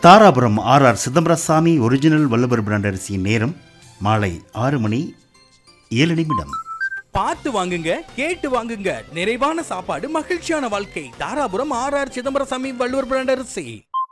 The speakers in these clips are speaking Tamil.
Dharapuram R R Chidambarasamy original Valluvar brand அரிசியின் நேரம் மாலை ஆறு மணி ஏழு நிமிடம் பார்த்து வாங்குங்க கேட்டு வாங்குங்க நிறைவான சாப்பாடு மகிழ்ச்சியான வாழ்க்கை Dharapuram R R Chidambarasamy Valluvar brand அரிசி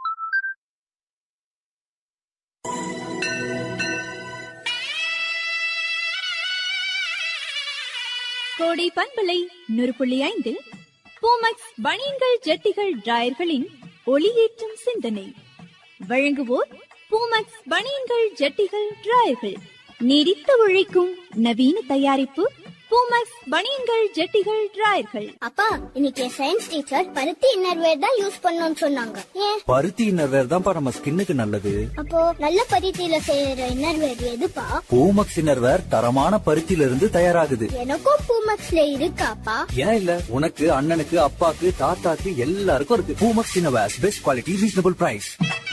கோடை பண்பலை நூறு புள்ளி ஐந்தில் பூமக்ஸ் பனியன்கள் ஜட்டிகள் டிராயர்களின் ஒளியேற்றும் சிந்தனை வழங்குவோர் பூமக்ஸ் பனியன்கள் ஜட்டிகள் டிராயர்கள் நீடித்து உழைக்கும் நவீன தயாரிப்பு பூமக்ஸ் பனியன்கள் ஜட்டிகள் டிராயர்கள் அப்பா இன்னைக்கு சயின்ஸ் டீச்சர் பருத்தி இன்னர்வேர் தான் யூஸ் பண்ணணும்னு சொன்னாங்க ஏன் பருத்தி இன்னர்வேர் தான்ப்பா நம்ம ஸ்கின்னுக்கு நல்லது அப்போ நல்ல பருத்தியில செய்யற இன்னர்வேர் எதுப்பா பூமக்ஸ் இன்னர்வேர் தரமான பருத்தியில இருந்து தயாராகுது எனக்கும் பூமக்ஸ்ல இருக்காப்பா ஏன் இல்ல உனக்கு அண்ணனுக்கு அப்பாக்கு தாத்தாக்கு எல்லாருக்கும் இருக்கு Poomex innerwear best quality reasonable price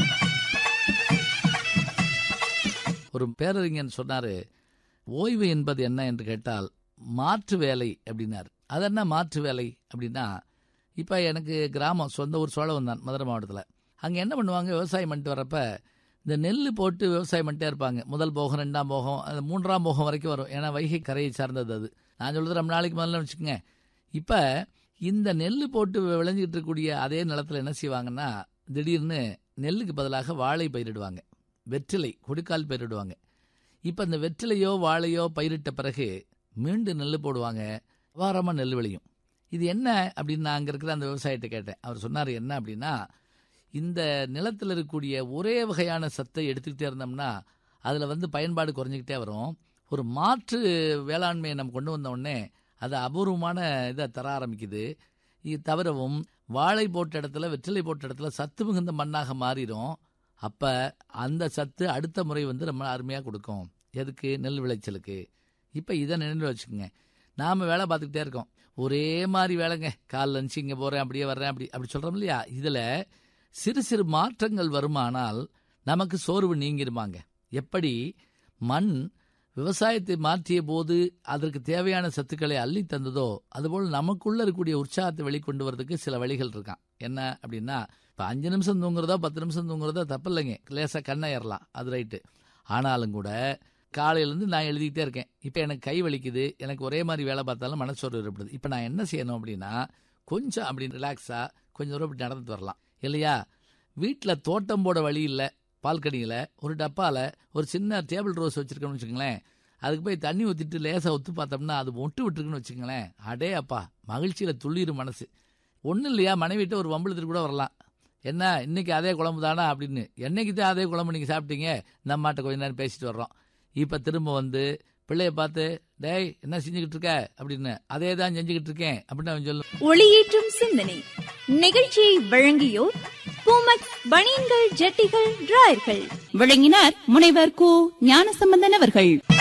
ஒரு பேரறிஞன் சொன்னாரு ஓய்வு என்பது என்ன என்று கேட்டால் மாற்று வேலை அப்படின்னார் அது என்ன மாற்று வேலை அப்படின்னா இப்போ எனக்கு கிராமம் சொந்த ஊர் சோழவன் தான் மதுரை மாவட்டத்தில் அங்கே என்ன பண்ணுவாங்க விவசாயம் பண்ணிட்டு வரப்ப இந்த நெல் போட்டு விவசாயம் பண்ணிட்டே இருப்பாங்க முதல் போகம் ரெண்டாம் போகம் அது மூன்றாம் போகம் வரைக்கும் வரும் ஏன்னா வைகை கரையை சார்ந்தது அது நான் சொல்றது ரொம்ப நாளைக்கு முதல்ல வச்சுக்கோங்க இப்போ இந்த நெல் போட்டு விளைஞ்சிட்டு இருக்கக்கூடிய அதே நிலத்தில் என்ன செய்வாங்கன்னா திடீர்னு நெல்லுக்கு பதிலாக வாழை பயிரிடுவாங்க வெற்றிலை கொடுக்கால் பயிரிடுவாங்க இப்போ இந்த வெற்றிலையோ வாழையோ பயிரிட்ட பிறகு மீண்டும் நெல் போடுவாங்க வாரமாக நெல் விளையும் இது என்ன அப்படின்னு நான் அங்கே இருக்கிற அந்த விவசாயிட்ட கேட்டேன் அவர் சொன்னார் என்ன அப்படின்னா இந்த நிலத்தில் இருக்கக்கூடிய ஒரே வகையான சத்தை எடுத்துக்கிட்டே இருந்தோம்னா அதில் வந்து பயன்பாடு குறைஞ்சிக்கிட்டே வரும் ஒரு மாற்று வேளாண்மையை நம்ம கொண்டு வந்த உடனே அது அபூர்வமான இதை தர ஆரம்பிக்குது இது தவிரவும் வாழை போட்ட இடத்துல வெற்றிலை போட்ட இடத்துல சத்து மிகுந்த மண்ணாக மாறிடும் அப்போ அந்த சத்து அடுத்த முறை வந்து ரொம்ப அருமையாக கொடுக்கும் எதுக்கு நெல் விளைச்சலுக்கு இப்போ இதை நினைவில் வச்சுக்கோங்க நாம் வேலை பார்த்துக்கிட்டே இருக்கோம் ஒரே மாதிரி வேலைங்க கால் லஞ்சு இங்கே போகிறேன் அப்படியே வர்றேன் அப்படி அப்படி சொல்கிறோம் இல்லையா இதில் சிறு சிறு மாற்றங்கள் வருமானால் நமக்கு சோர்வு நீங்கிருமாங்க எப்படி மண் விவசாயத்தை மாற்றிய போது அதற்கு தேவையான சத்துக்களை அள்ளி தந்ததோ அதுபோல் நமக்குள்ள இருக்கக்கூடிய உற்சாகத்தை வெளிக்கொண்டு வரதுக்கு சில வழிகள் இருக்கான் என்ன அப்படின்னா இப்போ அஞ்சு நிமிஷம் தூங்குறதோ பத்து நிமிஷம் தூங்குறதோ தப்பு இல்லைங்க லேசாக கண்ணை ஏறலாம் அது ரைட்டு ஆனாலும் கூட காலையிலேருந்து நான் எழுதிக்கிட்டே இருக்கேன் இப்போ எனக்கு கை வலிக்குது எனக்கு ஒரே மாதிரி வேலை பார்த்தாலும் மனச்சோர்வு ஏற்படுது இப்போ நான் என்ன செய்யணும் அப்படின்னா கொஞ்சம் அப்படி ரிலாக்ஸாக கொஞ்சம் தூரம் இப்படி நடந்துட்டு வரலாம் இல்லையா வீட்டில் தோட்டம் போட வழி இல்லை பால்கனியில் ஒரு டப்பாவில் ஒரு சின்ன டேபிள் ரோஸ் வச்சுருக்கோம்னு வச்சுக்கோங்களேன் அதுக்கு போய் தண்ணி ஊற்றிட்டு லேசாக ஒத்து பார்த்தோம்னா அது மொட்டு விட்டுருக்குன்னு வச்சுக்கோங்களேன் அடே அப்பா மகிழ்ச்சியில் துள்ளிரும் மனசு ஒன்றும் இல்லையா மனைவிட்ட ஒரு வம்பளத்துக்கு கூட வரலாம் என்ன இன்னைக்கு அதே குழம்பு தானா அப்படின்னு என்னைக்கு தான் அதே குழம்பு நீங்கள் சாப்பிட்டீங்க நம்ம மாட்ட கொஞ்ச நேரம் பேசிட்டு வர்றோம் இப்போ திரும்ப வந்து பிள்ளைய பார்த்து டேய் என்ன செஞ்சுக்கிட்டு இருக்க அப்படின்னு அதே தான் செஞ்சுக்கிட்டு இருக்கேன் அப்படின்னு அவன் சொல்லும் ஒளியேற்றும் சிந்தனை நிகழ்ச்சியை வழங்கியோர் பூமக்ஸ் பனியன்கள் ஜட்டிகள் டிராயர்கள் விளங்கினார் முனைவர் கு ஞானசம்பந்தன் அவர்கள்